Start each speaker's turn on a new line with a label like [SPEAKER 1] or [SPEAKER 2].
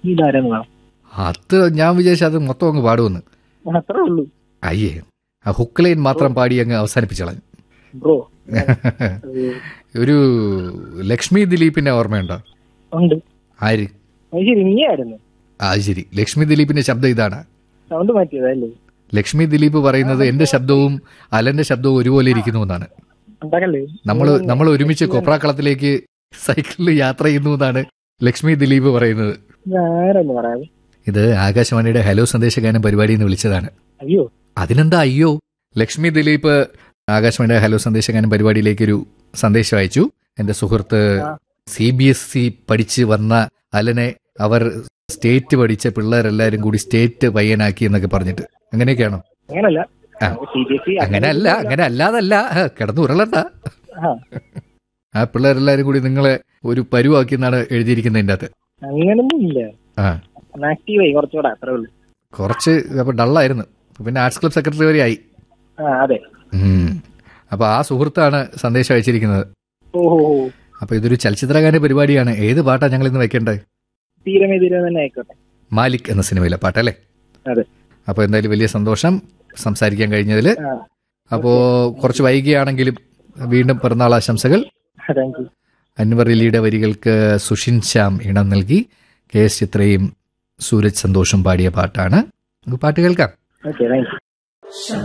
[SPEAKER 1] ഇതാരെന്ന് വേണം
[SPEAKER 2] അത് ഞാൻ വിചാരിച്ചു അത് മൊത്തം അങ്ങ് പാടുമെന്ന്
[SPEAKER 1] അത്രേ ഉള്ളൂ
[SPEAKER 2] അയ്യേ ആ ഹുക്ക് ലൈൻ മാത്രം പാടി അങ്ങ് അവസാനിപ്പിച്ചളഞ്ഞു
[SPEAKER 1] ബ്രോ
[SPEAKER 2] ഒരു ലക്ഷ്മി ദിലീപിന്റെ ഓർമ്മയുണ്ടോ
[SPEAKER 1] ഉണ്ട്
[SPEAKER 2] ആര്
[SPEAKER 1] അത് ശരി നീയായിരുന്നു
[SPEAKER 2] ആ അത് ശരി ലക്ഷ്മി ദിലീപിന്റെ ശബ്ദം ഇതാണ്
[SPEAKER 1] സൗണ്ട് മാറ്റിയതല്ലേ
[SPEAKER 2] ലക്ഷ്മി ദിലീപ് പറയുന്നത് എന്റെ ശബ്ദവും അലന്റെ ശബ്ദവും ഒരുപോലെ ഇരിക്കുന്നു എന്നാണ്
[SPEAKER 1] ഉണ്ടാക്കല്ലേ
[SPEAKER 2] നമ്മൾ നമ്മൾ ഒരുമിച്ച് കൊപ്രാക്കളത്തിലേക്ക് സൈക്കിളിൽ യാത്ര ചെയ്യുന്നു എന്നാണ് ലക്ഷ്മി ദിലീപ് പറയുന്നത്
[SPEAKER 1] ആരെന്ന് പറയാം
[SPEAKER 2] ഇത് ആകാശവാണിയുടെ ഹലോ സന്ദേശഗാനം പരിപാടിയിൽ നിന്ന് വിളിച്ചതാണ്
[SPEAKER 1] അയ്യോ
[SPEAKER 2] അതിനെന്താ അയ്യോ ലക്ഷ്മി ദിലീപ് ആകാശവാണിയുടെ ഹലോ സന്ദേശഗാനം പരിപാടിയിലേക്ക് ഒരു സന്ദേശം അയച്ചു എന്റെ സുഹൃത്ത്
[SPEAKER 1] ആ.
[SPEAKER 2] സി ബി എസ് ഇ പഠിച്ച് വന്ന അലനെ അവർ സ്റ്റേറ്റ് പഠിച്ച പിള്ളേരെല്ലാരും കൂടി സ്റ്റേറ്റ് പയ്യനാക്കി എന്നൊക്കെ പറഞ്ഞിട്ട് അങ്ങനെയൊക്കെയാണോ
[SPEAKER 1] അങ്ങനല്ല
[SPEAKER 2] ആ.
[SPEAKER 1] സി ബി എസ് ഇ
[SPEAKER 2] അങ്ങനെ അല്ല അങ്ങനെ അല്ലാതല്ല ആ, കിടന്ന് ഉരുളണ്ട
[SPEAKER 1] ആ
[SPEAKER 2] ആ പിള്ളേരെല്ലാരും കൂടി നിങ്ങളെ ഒരു പരുവാക്കി എന്നാണ് എഴുതിയിരിക്കുന്നതിൻ്റെ അകത്ത്
[SPEAKER 1] അങ്ങനൊന്നും ഇല്ല
[SPEAKER 2] ആ
[SPEAKER 1] ആക്റ്റീവായി കുറച്ചുകൂടെ അത്രേ ഉള്ളൂ
[SPEAKER 2] കുറച്ച് അപ്പൊ ഡള്ളായിരുന്നു അപ്പൊ പിന്നെ ആർട്സ് ക്ലബ് സെക്രട്ടറി വരെ ആയി
[SPEAKER 1] ആ അതെ
[SPEAKER 2] ഉം. അപ്പൊ ആ സുഹൃത്താണ് സന്ദേശം അയച്ചിരിക്കുന്നത്
[SPEAKER 1] ഓഹോ
[SPEAKER 2] അപ്പൊ ഇതൊരു ചലച്ചിത്രഗാന പരിപാടിയാണ് ഏത് പാട്ടാ ഞങ്ങൾ ഇന്ന് വെക്കേണ്ടത്
[SPEAKER 1] തീരമേ തീരമേ തന്നെ ആയിക്കോട്ടെ
[SPEAKER 2] മാലിക് എന്ന സിനിമയിലെ പാട്ടല്ലേ
[SPEAKER 1] അതെ
[SPEAKER 2] അപ്പൊ എന്തായാലും വലിയ സന്തോഷം സംസാരിക്കാൻ കഴിഞ്ഞതിൽ
[SPEAKER 1] ആ
[SPEAKER 2] അപ്പോ കുറച്ച് വൈകിയാണെങ്കിലും വീണ്ടും പിറന്നാൾ ആശംസകൾ
[SPEAKER 1] താങ്ക് യു
[SPEAKER 2] അൻവർ അലിയുടെ വരികൾക്ക് സുഷിൻ ശ്യാം ഇണം നൽകി കെ എസ് ചിത്രയും സൂരജ് സന്തോഷും പാടിയ പാട്ടാണ് നമുക്ക് പാട്ട് കേൾക്കാം
[SPEAKER 1] ഓക്കെ താങ്ക് യു